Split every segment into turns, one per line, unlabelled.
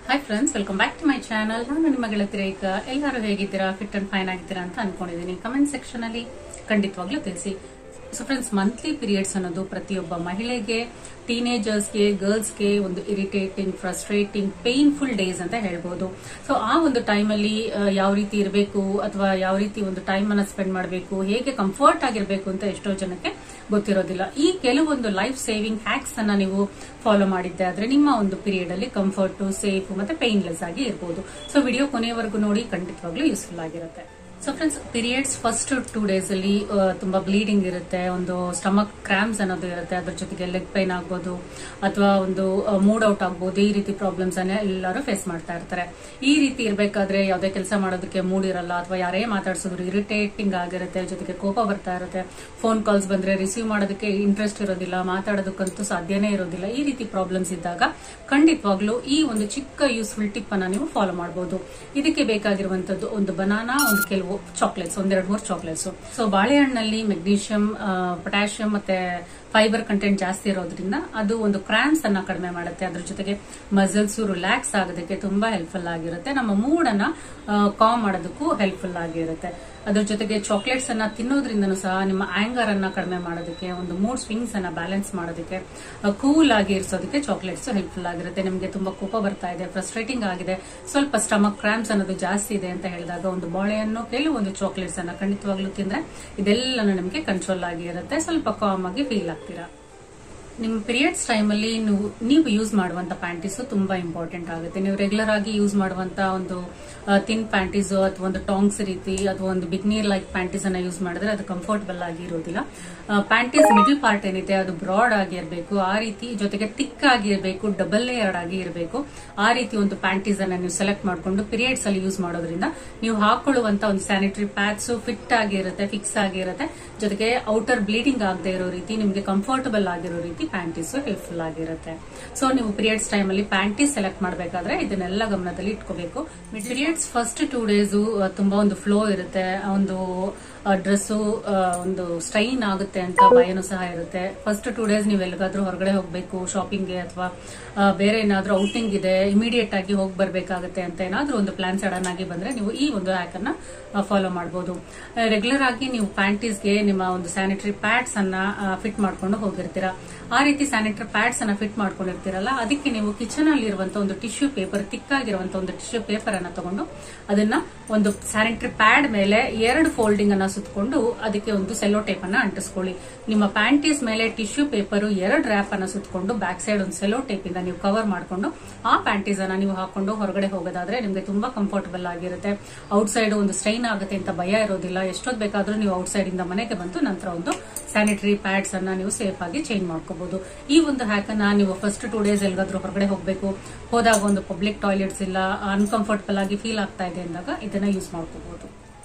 hi friends welcome back to my channel ನಾನು ನಿಮ್ಮ ಗೆಳತಿ ರೇಖಾ ಎಲ್ಲರೂ ಹೇಗಿದ್ದೀರಾ ಫಿಟ್ ಅಂಡ್ ಫೈನ್ ಆಗಿದ್ದೀರಾ ಅಂತ ಅನ್ಕೊಂಡಿದ್ದೀನಿ ಕಮೆಂಟ್ ಸೆಕ್ಷನ್ ಅಲ್ಲಿ ಖಂಡಿತವಾಗ್ಲೂ ತಿಳಿಸಿ ಸೊ ಫ್ರೆಂಡ್ಸ್ ಮಂತ್ಲಿ ಪೀರಿಯಡ್ಸ್ ಅನ್ನೋದು ಪ್ರತಿಯೊಬ್ಬ ಮಹಿಳೆಗೆ ಟೀನೇಜರ್ಸ್ಗೆ ಗರ್ಲ್ಸ್ಗೆ ಒಂದು ಇರಿಟೇಟಿಂಗ್ ಫ್ರಸ್ಟ್ರೇಟಿಂಗ್ ಪೇನ್ಫುಲ್ ಡೇಸ್ ಅಂತ ಹೇಳ್ಬೋದು ಸೊ ಆ ಒಂದು ಟೈಮಲ್ಲಿ ಯಾವ ರೀತಿ ಇರಬೇಕು ಅಥವಾ ಯಾವ ರೀತಿ ಒಂದು ಟೈಮ್ ಅನ್ನ ಸ್ಪೆಂಡ್ ಮಾಡಬೇಕು ಹೇಗೆ ಕಂಫರ್ಟ್ ಆಗಿರಬೇಕು ಅಂತ ಎಷ್ಟೋ ಜನಕ್ಕೆ ಗೊತ್ತಿರೋದಿಲ್ಲ ಈ ಕೆಲವೊಂದು ಲೈಫ್ ಸೇವಿಂಗ್ ಹ್ಯಾಕ್ಸ್ ಅನ್ನ ನೀವು ಫಾಲೋ ಮಾಡಿದ್ದೆ ಆದ್ರೆ ನಿಮ್ಮ ಒಂದು ಪೀರಿಯಡ್ ಅಲ್ಲಿ ಕಂಫರ್ಟ್ ಸೇಫ್ ಮತ್ತೆ ಪೇನ್ಲೆಸ್ ಆಗಿ ಇರಬಹುದು ಸೊ ವಿಡಿಯೋ ಕೊನೆಯವರೆಗೂ ನೋಡಿ ಖಂಡಿತವಾಗ್ಲೂ ಯೂಸ್ಫುಲ್ ಆಗಿರುತ್ತೆ so friends periods first two days ಅಲ್ಲಿ ಆ, ತುಂಬಾ ಬ್ಲೀಡಿಂಗ್ ಇರುತ್ತೆ ಒಂದು ಸ್ಟಮಕ್ ಕ್ರಾಮ್ಸ್ ಅನ್ನೋದು ಇರುತ್ತೆ ಅದ್ರ ಜೊತೆಗೆ ಲೆಗ್ ಪೈನ್ ಆಗ್ಬೋದು ಅಥವಾ ಒಂದು ಮೂಡ್ ಔಟ್ ಆಗ್ಬೋದು ಈ ರೀತಿ ಪ್ರಾಬ್ಲಮ್ಸ್ ಅನ್ನ ಎಲ್ಲರೂ ಫೇಸ್ ಮಾಡ್ತಾ ಇರ್ತಾರೆ ಈ ರೀತಿ ಇರಬೇಕಾದ್ರೆ ಯಾವುದೇ ಕೆಲಸ ಮಾಡೋದಕ್ಕೆ ಮೂಡ್ ಇರಲ್ಲ ಅಥವಾ ಯಾರೇ ಮಾತಾಡ್ಸಿದ್ರು ಇರಿಟೇಟಿಂಗ್ ಆಗಿರುತ್ತೆ ಜೊತೆಗೆ ಕೋಪ ಬರ್ತಾ ಇರುತ್ತೆ ಫೋನ್ ಕಾಲ್ಸ್ ಬಂದ್ರೆ ರಿಸೀವ್ ಮಾಡೋದಕ್ಕೆ ಇಂಟ್ರೆಸ್ಟ್ ಇರೋದಿಲ್ಲ ಮಾತಾಡೋದಕ್ಕಂತೂ ಸಾಧ್ಯನೇ ಇರೋದಿಲ್ಲ ಈ ರೀತಿ ಪ್ರಾಬ್ಲಮ್ಸ್ ಇದ್ದಾಗ ಖಂಡಿತವಾಗ್ಲೂ ಈ ಒಂದು ಚಿಕ್ಕ ಯೂಸ್ಫುಲ್ ಟಿಪ್ ಅನ್ನ ನೀವು ಫಾಲೋ ಮಾಡಬಹುದು ಇದಕ್ಕೆ ಬೇಕಾಗಿರುವಂತದ್ದು ಒಂದು ಬನಾನಾ ಒಂದು ಕೆಲವು ಚಾಕ್ಲೇಟ್ಸ್ ಒಂದೆರಡು ಮೂರು ಚಾಕ್ಲೇಟ್ಸ್ ಸೊ ಬಾಳೆಹಣ್ಣಲ್ಲಿ ಮೆಗ್ನೀಷಿಯಂ ಪೊಟ್ಯಾಷಿಯಂ ಮತ್ತೆ ಫೈಬರ್ ಕಂಟೆಂಟ್ ಜಾಸ್ತಿ ಇರೋದ್ರಿಂದ ಅದು ಒಂದು ಕ್ರಾಮ್ಸ್ ಅನ್ನ ಕಡಿಮೆ ಮಾಡುತ್ತೆ ಅದ್ರ ಜೊತೆಗೆ ಮಸಲ್ಸ್ ರಿಲ್ಯಾಕ್ಸ್ ಆಗೋದಕ್ಕೆ ತುಂಬಾ ಹೆಲ್ಪ್ಫುಲ್ ಆಗಿರುತ್ತೆ ನಮ್ಮ ಮೂಡ್ ಅನ್ನ ಕಾಮ್ ಮಾಡೋದಕ್ಕೂ ಹೆಲ್ಪ್ಫುಲ್ ಆಗಿರುತ್ತೆ ಅದ್ರ ಜೊತೆಗೆ ಚಾಕ್ಲೇಟ್ಸ್ ಅನ್ನ ತಿನ್ನೋದ್ರಿಂದನೂ ಸಹ ನಿಮ್ಮ ಆಂಗರ್ ಅನ್ನ ಕಡಿಮೆ ಮಾಡೋದಕ್ಕೆ ಒಂದು ಮೂಡ್ ಸ್ವಿಂಗ್ಸ್ ಅನ್ನ ಬ್ಯಾಲೆನ್ಸ್ ಮಾಡೋದಕ್ಕೆ ಕೂಲ್ ಆಗಿ ಇರಿಸೋದಕ್ಕೆ ಚಾಕ್ಲೇಟ್ಸ್ ಹೆಲ್ಪ್ಫುಲ್ ಆಗಿರುತ್ತೆ ನಿಮಗೆ ತುಂಬಾ ಕೋಪ ಬರ್ತಾ ಇದೆ ಫ್ರಸ್ಟ್ರೇಟಿಂಗ್ ಆಗಿದೆ ಸ್ವಲ್ಪ ಸ್ಟಮಕ್ ಕ್ರಾಮ್ಸ್ ಅನ್ನೋದು ಜಾಸ್ತಿ ಇದೆ ಅಂತ ಹೇಳಿದಾಗ ಒಂದು ಬಾಳೆಹಣ್ಣು ಕೆಲವೊಂದು ಚಾಕ್ಲೇಟ್ಸ್ ಅನ್ನ ಖಂಡಿತವಾಗ್ಲೂ ತಿಂದ್ರೆ ಇದೆಲ್ಲನೂ ನಿಮಗೆ ಕಂಟ್ರೋಲ್ ಆಗಿ ಇರುತ್ತೆ ಸ್ವಲ್ಪ ಕಾಮ್ ಆಗಿ ಫೀಲ್ ಆಗ್ತೀರಾ ನಿಮ್ಮ ಪೀರಿಯಡ್ಸ್ ಟೈಮಲ್ಲಿ ನೀವು ನೀವು ಯೂಸ್ ಮಾಡುವಂತ ಪ್ಯಾಂಟೀಸ್ ತುಂಬಾ ಇಂಪಾರ್ಟೆಂಟ್ ಆಗುತ್ತೆ ನೀವು ರೆಗ್ಯುಲರ್ ಆಗಿ ಯೂಸ್ ಮಾಡುವಂತ ಒಂದು ಥಿನ್ ಪ್ಯಾಂಟೀಸ್ ಅಥವಾ ಒಂದು ಟಾಂಗ್ಸ್ ರೀತಿ ಅಥವಾ ಒಂದು ಬಿಗ್ನೀರ್ ಲೈಕ್ ಪ್ಯಾಂಟೀಸ್ ಅನ್ನ ಯೂಸ್ ಮಾಡಿದ್ರೆ ಅದು ಕಂಫರ್ಟಬಲ್ ಆಗಿ ಇರೋದಿಲ್ಲ ಪ್ಯಾಂಟೀಸ್ ಮಿಡಲ್ ಪಾರ್ಟ್ ಏನಿದೆ ಅದು ಬ್ರಾಡ್ ಆಗಿ ಇರಬೇಕು ಆ ರೀತಿ ಜೊತೆಗೆ ತಿಕ್ ಆಗಿ ಇರಬೇಕು ಡಬಲ್ ಲೇಯರ್ಡ್ ಆಗಿ ಇರಬೇಕು ಆ ರೀತಿ ಒಂದು ಪ್ಯಾಂಟೀಸ್ ಅನ್ನ ನೀವು ಸೆಲೆಕ್ಟ್ ಮಾಡಿಕೊಂಡು ಪೀರಿಯಡ್ಸ್ ಅಲ್ಲಿ ಯೂಸ್ ಮಾಡೋದ್ರಿಂದ ನೀವು ಹಾಕೊಳ್ಳುವಂತ ಒಂದು ಸ್ಯಾನಿಟರಿ ಪ್ಯಾಡ್ಸ್ ಫಿಟ್ ಆಗಿರುತ್ತೆ ಫಿಕ್ಸ್ ಆಗಿರುತ್ತೆ ಜೊತೆಗೆ ಔಟರ್ ಬ್ಲೀಡಿಂಗ್ ಆಗದೆ ಇರೋ ರೀತಿ ನಿಮಗೆ ಕಂಫರ್ಟಬಲ್ ಆಗಿರೋ ರೀತಿ ಪ್ಯಾಂಟೀಸ್ ಹೆಲ್ಪ್ಫುಲ್ ಆಗಿರುತ್ತೆ ಸೊ ನೀವು ಪೀರಿಯಡ್ಸ್ ಟೈಮ್ ಅಲ್ಲಿ ಪ್ಯಾಂಟೀಸ್ ಸೆಲೆಕ್ಟ್ ಮಾಡಬೇಕಾದ್ರೆ ಇದನ್ನೆಲ್ಲ ಗಮನದಲ್ಲಿ ಇಟ್ಕೋಬೇಕು ಪೀರಿಯಡ್ಸ್ ಫಸ್ಟ್ ಟೂ ಡೇಸ್ ತುಂಬಾ ಒಂದು ಫ್ಲೋ ಇರುತ್ತೆ ಒಂದು ಡ್ರೆಸ್ಸು ಒಂದು ಸ್ಟ್ರೈನ್ ಆಗುತ್ತೆ ಅಂತ ಭಯನೂ ಸಹ ಇರುತ್ತೆ ಫಸ್ಟ್ ಟೂ ಡೇಸ್ ನೀವು ಎಲ್ಲಿಗಾದ್ರೂ ಹೊರಗಡೆ ಹೋಗಬೇಕು ಶಾಪಿಂಗ್ಗೆ ಅಥವಾ ಬೇರೆ ಏನಾದ್ರೂ ಔಟಿಂಗ್ ಇದೆ ಇಮಿಡಿಯೇಟ್ ಆಗಿ ಹೋಗಿ ಬರ್ಬೇಕಾಗುತ್ತೆ ಅಂತ ಏನಾದ್ರೂ ಒಂದು ಪ್ಲಾನ್ ಸಡನ್ ಆಗಿ ಬಂದ್ರೆ ನೀವು ಈ ಒಂದು ಹ್ಯಾಕ್ ಅನ್ನ ಫಾಲೋ ಮಾಡಬಹುದು ರೆಗ್ಯುಲರ್ ಆಗಿ ನೀವು ಪ್ಯಾಂಟೀಸ್ಗೆ ನಿಮ್ಮ ಒಂದು ಸ್ಯಾನಿಟರಿ ಪ್ಯಾಡ್ಸ್ ಅನ್ನ ಫಿಟ್ ಮಾಡ್ಕೊಂಡು ಹೋಗಿರ್ತೀರಾ ಆ ರೀತಿ ಸ್ಯಾನಿಟರಿ ಪ್ಯಾಡ್ಸ್ ಅನ್ನ ಫಿಟ್ ಮಾಡ್ಕೊಂಡಿರ್ತೀರಲ್ಲ ಅದಕ್ಕೆ ನೀವು ಕಿಚನ್ ಅಲ್ಲಿ ಇರುವಂತ ಒಂದು ಟಿಶ್ಯೂ ಪೇಪರ್ ತಿಕ್ಕಾಗಿರುವಂತ ಒಂದು ಟಿಶ್ಯೂ ಪೇಪರ್ ಅನ್ನ ತಗೊಂಡು ಅದನ್ನ ಒಂದು ಸ್ಯಾನಿಟರಿ ಪ್ಯಾಡ್ ಮೇಲೆ ಎರಡು ಫೋಲ್ಡಿಂಗ್ ಅನ್ನ ಸುತ್ತಕೊಂಡು ಅದಕ್ಕೆ ಒಂದು ಸೆಲ್ಲೋ ಟೇಪ್ ಅನ್ನ ಅಂಟಿಸ್ಕೊಳ್ಳಿ ನಿಮ್ಮ ಪ್ಯಾಂಟೀಸ್ ಮೇಲೆ ಟಿಶ್ಯೂ ಪೇಪರ್ ಎರಡು ರ್ಯಾಪ್ ಅನ್ನ ಸುತ್ತಕೊಂಡು ಬ್ಯಾಕ್ ಸೈಡ್ ಒಂದು ಸೆಲ್ಲೋ ಟೇಪ್ ಇಂದ ನೀವು ಕವರ್ ಮಾಡ್ಕೊಂಡು ಆ ಪ್ಯಾಂಟೀಸ್ ಅನ್ನ ನೀವು ಹಾಕೊಂಡು ಹೊರಗಡೆ ಹೋಗೋದಾದ್ರೆ ನಿಮಗೆ ತುಂಬಾ ಕಂಫರ್ಟಬಲ್ ಆಗಿರುತ್ತೆ ಔಟ್ ಸೈಡ್ ಒಂದು ಸ್ಟ್ರೈನ್ ಆಗುತ್ತೆ ಅಂತ ಭಯ ಇರೋದಿಲ್ಲ ಎಷ್ಟೊತ್ತು ಬೇಕಾದ್ರೂ ನೀವು ಔಟ್ ಸೈಡ್ ಇಂದ ಮನೆಗೆ ಬಂದು ನಂತರ ಒಂದು ಸ್ಯಾನಿಟರಿ ಪ್ಯಾಡ್ಸ್ ಅನ್ನ ನೀವು ಸೇಫ್ ಆಗಿ ಚೇಂಜ್ ಮಾಡ್ಕೋಬಹುದು ಈ ಒಂದು ಹ್ಯಾಕ್ ಅನ್ನ ನೀವು ಫಸ್ಟ್ ಟೂ ಡೇಸ್ ಎಲ್ಗಾದ್ರೂ ಹೊರಗಡೆ ಹೋಗಬೇಕು ಹೋದಾಗ ಒಂದು ಪಬ್ಲಿಕ್ ಟಾಯ್ಲೆಟ್ಸ್ ಇಲ್ಲ ಅನ್ಕಂಫರ್ಟಬಲ್ ಆಗಿ ಫೀಲ್ ಆಗ್ತಾ ಇದೆ ಅಂದಾಗ ಇದನ್ನ ಯೂಸ್ ಮಾಡ್ಕೋಬಹುದು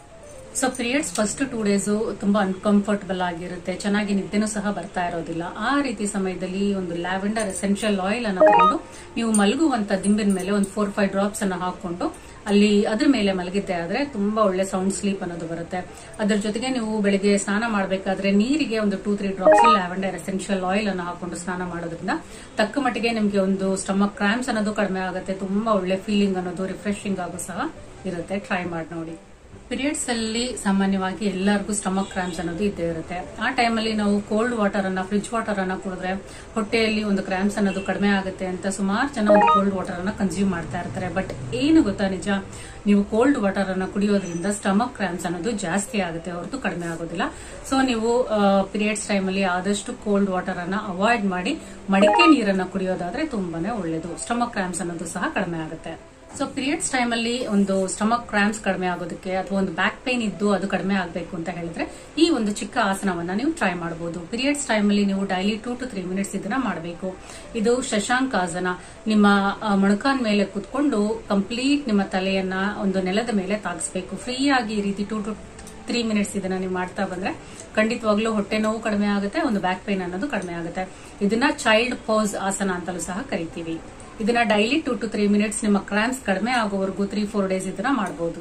so periods first two days ತುಂಬಾ ಅನ್ಕಂಫರ್ಟಬಲ್ ಆಗಿರುತ್ತೆ ಚೆನ್ನಾಗಿ ನಿದ್ದೆನೂ ಸಹ ಬರ್ತಾ ಇರೋದಿಲ್ಲ ಆ ರೀತಿ ಸಮಯದಲ್ಲಿ ಒಂದು ಲ್ಯಾವೆಂಡರ್ ಎಸೆನ್ಷಿಯಲ್ ಆಯಿಲ್ ಅನ್ನು ತಗೊಂಡು ನೀವು ಮಲಗುವಂತ ದಿಂಬಿನ ಮೇಲೆ ಒಂದು ಫೋರ್ ಫೈವ್ ಡ್ರಾಪ್ಸ್ ಅನ್ನ ಹಾಕೊಂಡು ಅಲ್ಲಿ ಅದ್ರ ಮೇಲೆ ಮಲಗಿದ್ದೆ ಆದ್ರೆ ತುಂಬಾ ಒಳ್ಳೆ ಸೌಂಡ್ ಸ್ಲೀಪ್ ಅನ್ನೋದು ಬರುತ್ತೆ ಅದ್ರ ಜೊತೆಗೆ ನೀವು ಬೆಳಿಗ್ಗೆ ಸ್ನಾನ ಮಾಡಬೇಕಾದ್ರೆ ನೀರಿಗೆ ಒಂದು two three drops lavender essential oil ಅನ್ನು ಹಾಕೊಂಡು ಸ್ನಾನ ಮಾಡೋದ್ರಿಂದ ತಕ್ಕ ಮಟ್ಟಿಗೆ ನಿಮಗೆ ಒಂದು ಸ್ಟಮಕ್ ಕ್ರಾಮ್ಸ್ ಅನ್ನೋದು ಕಡಿಮೆ ಆಗುತ್ತೆ ತುಂಬಾ ಒಳ್ಳೆ ಫೀಲಿಂಗ್ ಅನ್ನೋದು ರಿಫ್ರೆಶಿಂಗ್ ಆಗೋ ಸಹ ಇರುತ್ತೆ ಟ್ರೈ ಮಾಡಿ ನೋಡಿ ಪೀರಿಯಡ್ಸ್ ಅಲ್ಲಿ ಸಾಮಾನ್ಯವಾಗಿ ಎಲ್ಲರಿಗೂ ಸ್ಟಮಕ್ ಕ್ರಾಮ್ಸ್ ಅನ್ನೋದು ಇದ್ದೇ ಇರುತ್ತೆ ಆ ಟೈಮಲ್ಲಿ ನಾವು ಕೋಲ್ಡ್ ವಾಟರ್ ಅನ್ನ ಫ್ರಿಜ್ ವಾಟರ್ ಅನ್ನ ಕುಡಿದ್ರೆ ಹೊಟ್ಟೆಯಲ್ಲಿ ಒಂದು ಕ್ರಾಮ್ಸ್ ಅನ್ನೋದು ಕಡಿಮೆ ಆಗುತ್ತೆ ಅಂತ ಸುಮಾರು ಜನ ಒಂದು ಕೋಲ್ಡ್ ವಾಟರ್ ಅನ್ನ ಕನ್ಸ್ಯೂಮ್ ಮಾಡ್ತಾ ಇರ್ತಾರೆ ಬಟ್ ಏನು ಗೊತ್ತಾ ನಿಜ ನೀವು ಕೋಲ್ಡ್ ವಾಟರ್ ಅನ್ನ ಕುಡಿಯೋದ್ರಿಂದ ಸ್ಟಮಕ್ ಕ್ರಾಮ್ಸ್ ಅನ್ನೋದು ಜಾಸ್ತಿ ಆಗುತ್ತೆ ಹೊರತು ಕಡಿಮೆ ಆಗೋದಿಲ್ಲ ಸೊ ನೀವು ಪೀರಿಯಡ್ಸ್ ಟೈಮಲ್ಲಿ ಆದಷ್ಟು ಕೋಲ್ಡ್ ವಾಟರ್ ಅನ್ನ ಅವಾಯ್ಡ್ ಮಾಡಿ ಮಡಿಕೆ ನೀರನ್ನ ಕುಡಿಯೋದಾದ್ರೆ ತುಂಬಾನೇ ಒಳ್ಳೇದು ಸ್ಟಮಕ್ ಕ್ರಾಮ್ಸ್ ಅನ್ನೋದು ಸಹ ಕಡಿಮೆ ಆಗುತ್ತೆ ಸೊ ಪೀರಿಯಡ್ಸ್ ಟೈಮ್ ಅಲ್ಲಿ ಒಂದು ಸ್ಟಮಕ್ ಕ್ರಾಮ್ಸ್ ಕಡಿಮೆ ಆಗೋದಕ್ಕೆ ಅಥವಾ ಒಂದು ಬ್ಯಾಕ್ ಪೇನ್ ಇದ್ದು ಅದು ಕಡಿಮೆ ಆಗಬೇಕು ಅಂತ ಹೇಳಿದ್ರೆ ಈ ಒಂದು ಚಿಕ್ಕ ಆಸನವನ್ನ ನೀವು ಟ್ರೈ ಮಾಡಬಹುದು ಪೀರಿಯಡ್ಸ್ ಟೈಮ್ ಅಲ್ಲಿ ನೀವು daily two to three minutes ಇದನ್ನ ಮಾಡಬೇಕು ಇದು ಶಶಾಂಕ್ ಆಸನ ನಿಮ್ಮ ಆ, ಮೊಣಕಾಲ್ ಮೇಲೆ ಕುತ್ಕೊಂಡು ಕಂಪ್ಲೀಟ್ ನಿಮ್ಮ ತಲೆಯನ್ನ ಒಂದು ನೆಲದ ಮೇಲೆ ತಾಗಿಸ್ಬೇಕು ಫ್ರೀ ಆಗಿ ಈ ರೀತಿ ಟೂ ಟು ತ್ರೀ ಮಿನಿಟ್ಸ್ ಇದನ್ನ ನೀವು ಮಾಡ್ತಾ ಬಂದ್ರೆ ಖಂಡಿತವಾಗ್ಲೂ ಹೊಟ್ಟೆ ನೋವು ಕಡಿಮೆ ಆಗುತ್ತೆ ಒಂದು ಬ್ಯಾಕ್ ಪೇನ್ ಅನ್ನೋದು ಕಡಿಮೆ ಆಗುತ್ತೆ ಇದನ್ನ ಚೈಲ್ಡ್ ಪೋಸ್ ಆಸನ ಅಂತಲೂ ಸಹ ಕರಿತೀವಿ ಇದನ್ನ daily two to three minutes ನಿಮ್ಮ ಕ್ರಾಮ್ಸ್ ಕಡಿಮೆ ಆಗೋವರೆಗೂ ತ್ರೀ ಫೋರ್ ಡೇಸ್ ಇದನ್ನ ಮಾಡಬಹುದು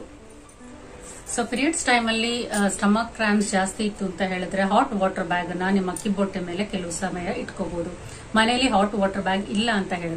ಸೊ ಪೀರಿಯಡ್ಸ್ ಟೈಮ್ ಅಲ್ಲಿ ಸ್ಟಮಕ್ ಕ್ರಾಮ್ಸ್ ಜಾಸ್ತಿ ಇತ್ತು ಅಂತ ಹೇಳಿದ್ರೆ ಹಾಟ್ ವಾಟರ್ ಬ್ಯಾಗ್ ಅನ್ನ ನಿಮ್ಮ ಕಿಬ್ಬೊಟ್ಟೆ ಮೇಲೆ ಕೆಲವು ಸಮಯ ಇಟ್ಕೋಬಹುದು ಮನೆಯಲ್ಲಿ ಹಾಟ್ ವಾಟರ್ ಬ್ಯಾಗ್ ಇಲ್ಲ ಅಂತ ಹೇಳಿದ್ರೆ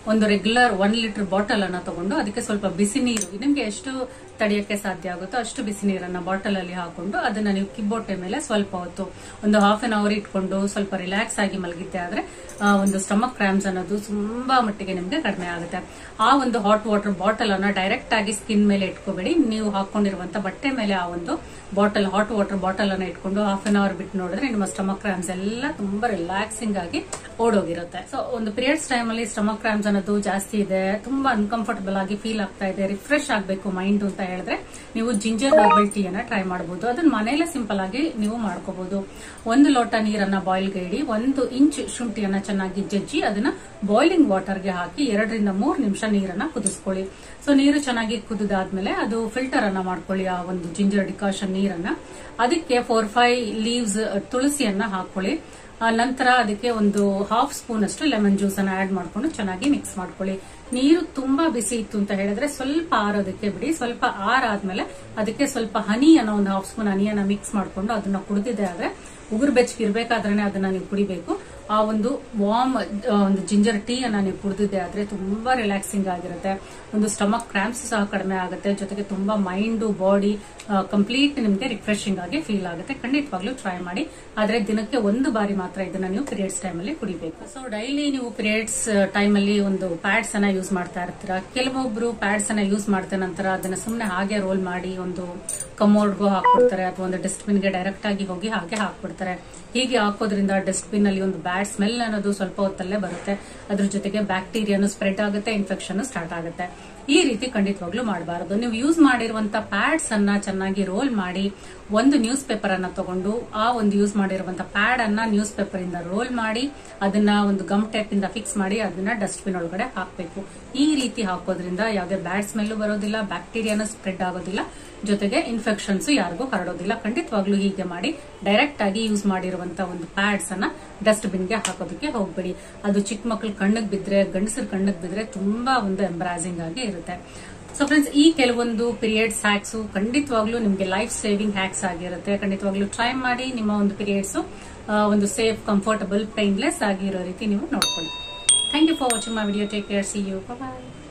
ಒಂದು ರೆಗ್ಯುಲರ್ ಒನ್ ಲೀಟರ್ ಬಾಟಲ್ ಅನ್ನ ತಗೊಂಡು ಅದಕ್ಕೆ ಸ್ವಲ್ಪ ಬಿಸಿ ನೀರು ನಿಮ್ಗೆ ಎಷ್ಟು ತಡೆಯಕ್ಕೆ ಸಾಧ್ಯ ಆಗುತ್ತೋ ಅಷ್ಟು ಬಿಸಿ ನೀರನ್ನ ಬಾಟಲ್ ಅಲ್ಲಿ ಹಾಕೊಂಡು ಅದನ್ನ ನೀವು ಕಿಬ್ಬೊಟ್ಟೆ ಮೇಲೆ ಸ್ವಲ್ಪ ಹೊತ್ತು ಒಂದು ಹಾಫ್ ಅನ್ ಅವರ್ ಇಟ್ಕೊಂಡು ಸ್ವಲ್ಪ ರಿಲ್ಯಾಕ್ಸ್ ಆಗಿ ಮಲಗಿದ್ದೆ ಆದ್ರೆ ಆ, ಒಂದು ಸ್ಟಮಕ್ ಕ್ರಾಮ್ಸ್ ಅನ್ನೋದು ತುಂಬಾ ಮಟ್ಟಿಗೆ ನಿಮ್ಗೆ ಕಡಿಮೆ ಆಗುತ್ತೆ ಆ ಒಂದು ಹಾಟ್ ವಾಟರ್ ಬಾಟಲ್ ಅನ್ನ ಡೈರೆಕ್ಟ್ ಆಗಿ ಸ್ಕಿನ್ ಮೇಲೆ ಇಟ್ಕೋಬೇಡಿ ನೀವು ಹಾಕೊಂಡಿರುವಂತ ಬಟ್ಟೆ ಮೇಲೆ ಆ ಒಂದು ಬಾಟಲ್ ಹಾಟ್ ವಾಟರ್ ಬಾಟಲ್ ಅನ್ನ ಇಟ್ಕೊಂಡು ಹಾಫ್ ಅನ್ ಅವರ್ ಬಿಟ್ಟು ನೋಡಿದ್ರೆ ನಿಮ್ಮ ಸ್ಟಮಕ್ ಕ್ರಾಮ್ಸ್ ಎಲ್ಲ ತುಂಬಾ ರಿಲ್ಯಾಕ್ಸಿಂಗ್ ಆಗಿ ಓಡೋಗಿರುತ್ತೆ ಸೊ ಒಂದು ಪೀರಿಯಡ್ಸ್ ಟೈಮ್ ಅಲ್ಲಿ ಸ್ಟಮಕ್ ಕ್ರಾಮ್ಸ್ ಅನ್ನೋದು ಜಾಸ್ತಿ ಇದೆ ತುಂಬಾ ಅನ್ಕಂಫರ್ಟಬಲ್ ಆಗಿ ಫೀಲ್ ಆಗ್ತಾ ಇದೆ ರಿಫ್ರೆಶ್ ಆಗಬೇಕು ಮೈಂಡ್ ಅಂತ ಹೇಳಿದ್ರೆ ನೀವು ಜಿಂಜರ್ ಹರ್ಬಲ್ ಟೀ ಅನ್ನ ಟ್ರೈ ಮಾಡಬಹುದು ಅದನ್ನ ಮನೆಯಲ್ಲೇ ಸಿಂಪಲ್ ಆಗಿ ನೀವು ಮಾಡ್ಕೋಬಹುದು ಒಂದು ಲೋಟ ನೀರನ್ನ ಬಾಯ್ಲ್ಗೆ ಇಡಿ ಒಂದು ಇಂಚ್ ಶುಂಠಿಯನ್ನ ಚೆನ್ನಾಗಿ ಜಜ್ಜಿ ಅದನ್ನ ಬಾಯ್ಲಿಂಗ್ ವಾಟರ್ಗೆ ಹಾಕಿ ಎರಡರಿಂದ ಮೂರು ನಿಮಿಷ ನೀರನ್ನ ಕುದಿಸ್ಕೊಳ್ಳಿ ಸೊ ನೀರು ಚೆನ್ನಾಗಿ ಕುದಿದಾದ್ಮೇಲೆ ಅದು ಫಿಲ್ಟರ್ ಅನ್ನ ಮಾಡ್ಕೊಳ್ಳಿ ಆ ಒಂದು ಜಿಂಜರ್ ಡಿಕಾಷನ್ ನೀರನ್ನ ಅದಕ್ಕೆ ಫೋರ್ ಫೈವ್ ಲೀವ್ಸ್ ತುಳಸಿಯನ್ನ ಹಾಕೊಳ್ಳಿ ಆ ನಂತರ ಅದಕ್ಕೆ ಒಂದು ಹಾಫ್ ಸ್ಪೂನ್ ಅಷ್ಟು ಲೆಮನ್ ಜ್ಯೂಸ್ ಅನ್ನ ಆಡ್ ಮಾಡ್ಕೊಂಡು ಚೆನ್ನಾಗಿ ಮಿಕ್ಸ್ ಮಾಡ್ಕೊಳ್ಳಿ ನೀರು ತುಂಬಾ ಬಿಸಿ ಇತ್ತು ಅಂತ ಹೇಳಿದ್ರೆ ಸ್ವಲ್ಪ ಆರೋದಕ್ಕೆ ಬಿಡಿ ಸ್ವಲ್ಪ ಆರಾದ್ಮೇಲೆ ಅದಕ್ಕೆ ಸ್ವಲ್ಪ ಹನಿ ಅನ್ನೋ ಒಂದು ಹಾಫ್ ಸ್ಪೂನ್ ಹನಿಯನ್ನ ಮಿಕ್ಸ್ ಮಾಡ್ಕೊಂಡು ಅದನ್ನ ಕುಡಿದಿದೆ ಆದ್ರೆ ಉಗುರು ಬೆಚ್ಚಗಿರ್ಬೇಕಾದ್ರೆ ಅದನ್ನ ನೀವು ಕುಡಿಬೇಕು ಆ ಒಂದು ವಾರ್ಮ್ ಒಂದು ಜಿಂಜರ್ ಟೀ ಅನ್ನ ನೀವು ಕುಡಿದಿದ್ದೆ ಆದ್ರೆ ತುಂಬಾ ರಿಲ್ಯಾಕ್ಸಿಂಗ್ ಆಗಿರುತ್ತೆ ಒಂದು ಸ್ಟಮಕ್ ಕ್ರಾಂಪ್ಸ್ ಸಹ ಕಡಿಮೆ ಆಗುತ್ತೆ ಜೊತೆಗೆ ತುಂಬಾ ಮೈಂಡ್ ಬಾಡಿ ಕಂಪ್ಲೀಟ್ ನಿಮ್ಗೆ ರಿಫ್ರೆಶಿಂಗ್ ಆಗಿ ಫೀಲ್ ಆಗುತ್ತೆ ಖಂಡಿತವಾಗ್ಲೂ ಟ್ರೈ ಮಾಡಿ ಆದ್ರೆ ದಿನಕ್ಕೆ ಒಂದು ಬಾರಿ ಮಾತ್ರ ಇದನ್ನ ನೀವು ಪೀರಿಯಡ್ಸ್ ಟೈಮ್ ಅಲ್ಲಿ ಕುಡಿಬೇಕು ಸೊ ಡೈಲಿ ನೀವು ಪೀರಿಯಡ್ಸ್ ಟೈಮ್ ಅಲ್ಲಿ ಒಂದು ಪ್ಯಾಡ್ಸ್ ಅನ್ನ ಯೂಸ್ ಮಾಡ್ತಾ ಇರ್ತೀರಾ ಕೆಲವೊಬ್ರು ಪ್ಯಾಡ್ಸ್ ಅನ್ನ ಯೂಸ್ ಮಾಡಿದ ನಂತರ ಅದನ್ನ ಸುಮ್ಮನೆ ಹಾಗೆ ರೋಲ್ ಮಾಡಿ ಒಂದು ಕಮೋಡ್ಗೂ ಹಾಕ್ಬಿಡ್ತಾರೆ ಅಥವಾ ಒಂದು ಡಸ್ಟ್ಬಿನ್ ಗೆ ಡೈರೆಕ್ಟ್ ಆಗಿ ಹೋಗಿ ಹಾಗೆ ಹಾಕ್ಬಿಡ್ತಾರೆ ಹೀಗೆ ಹಾಕೋದ್ರಿಂದ ಡಸ್ಟ್ಬಿನ್ ಅಲ್ಲಿ ಒಂದು ಬ್ಯಾಡ್ ಸ್ಮೆಲ್ ಅನ್ನೋದು ಸ್ವಲ್ಪ ಹೊತ್ತಲ್ಲೇ ಬರುತ್ತೆ ಅದ್ರ ಜೊತೆಗೆ ಬ್ಯಾಕ್ಟೀರಿಯಾನು ಸ್ಪ್ರೆಡ್ ಆಗುತ್ತೆ ಇನ್ಫೆಕ್ಷನ್ ಸ್ಟಾರ್ಟ್ ಆಗುತ್ತೆ ಈ ರೀತಿ ಖಂಡಿತವಾಗ್ಲೂ ಮಾಡಬಾರದು ನೀವು ಯೂಸ್ ಮಾಡಿರುವಂತ ಪ್ಯಾಡ್ಸ್ ಅನ್ನ ಚೆನ್ನಾಗಿ ರೋಲ್ ಮಾಡಿ ಒಂದು ನ್ಯೂಸ್ ಪೇಪರ್ ಅನ್ನ ತಗೊಂಡು ಆ ಒಂದು ಯೂಸ್ ಮಾಡಿರುವಂತ ಪ್ಯಾಡ್ ಅನ್ನ ನ್ಯೂಸ್ ಪೇಪರ್ ಇಂದ ರೋಲ್ ಮಾಡಿ ಅದನ್ನ ಒಂದು ಗಮ್ ಟೇಪ್ ಇಂದ ಫಿಕ್ಸ್ ಮಾಡಿ ಅದನ್ನ ಡಸ್ಟ್ಬಿನ್ ಒಳಗಡೆ ಹಾಕಬೇಕು ಈ ರೀತಿ ಹಾಕೋದ್ರಿಂದ ಯಾವುದೇ ಬ್ಯಾಡ್ ಸ್ಮೆಲ್ ಬರೋದಿಲ್ಲ ಬ್ಯಾಕ್ಟೀರಿಯಾನು ಸ್ಪ್ರೆಡ್ ಆಗೋದಿಲ್ಲ ಜೊತೆಗೆ ಇನ್ಫೆಕ್ಷನ್ಸ್ ಯಾರಿಗೂ ಹರಡೋದಿಲ್ಲ ಖಂಡಿತವಾಗ್ಲೂ ಹೀಗೆ ಮಾಡಿ ಡೈರೆಕ್ಟ್ ಆಗಿ ಯೂಸ್ ಮಾಡಿರುವಂತ ಒಂದು ಪ್ಯಾಡ್ಸ್ ಅನ್ನ ಡಸ್ಟ್ಬಿನ್ ಗೆ ಹಾಕೋದಕ್ಕೆ ಹೋಗ್ಬೇಡಿ ಅದು ಚಿಕ್ಕ ಮಕ್ಳು ಕಣ್ಣಿಗೆ ಬಿದ್ರೆ ಗಂಡಸರ ಕಣ್ಣಿಗೆ ಬಿದ್ರೆ ತುಂಬಾ ಒಂದು ಎಂಬ್ರಾಸಿಂಗ್ ಆಗಿ ಇರುತ್ತೆ ಸೊ ಫ್ರೆಂಡ್ಸ್ ಈ ಕೆಲವೊಂದು ಪೀರಿಯಡ್ಸ್ ಹ್ಯಾಕ್ಸ್ ಖಂಡಿತವಾಗ್ಲೂ ನಿಮಗೆ ಲೈಫ್ ಸೇವಿಂಗ್ ಹ್ಯಾಕ್ಸ್ ಆಗಿರುತ್ತೆ ಖಂಡಿತವಾಗ್ಲೂ ಟ್ರೈ ಮಾಡಿ ನಿಮ್ಮ ಒಂದು ಪೀರಿಯಡ್ಸ್ ಒಂದು ಸೇಫ್ ಕಂಫರ್ಟಬಲ್ ಪೈನ್ಲೆಸ್ ಆಗಿರೋ ರೀತಿ ನೀವು ನೋಡ್ಕೊಳ್ಳಿ thank you for watching my video take care see you bye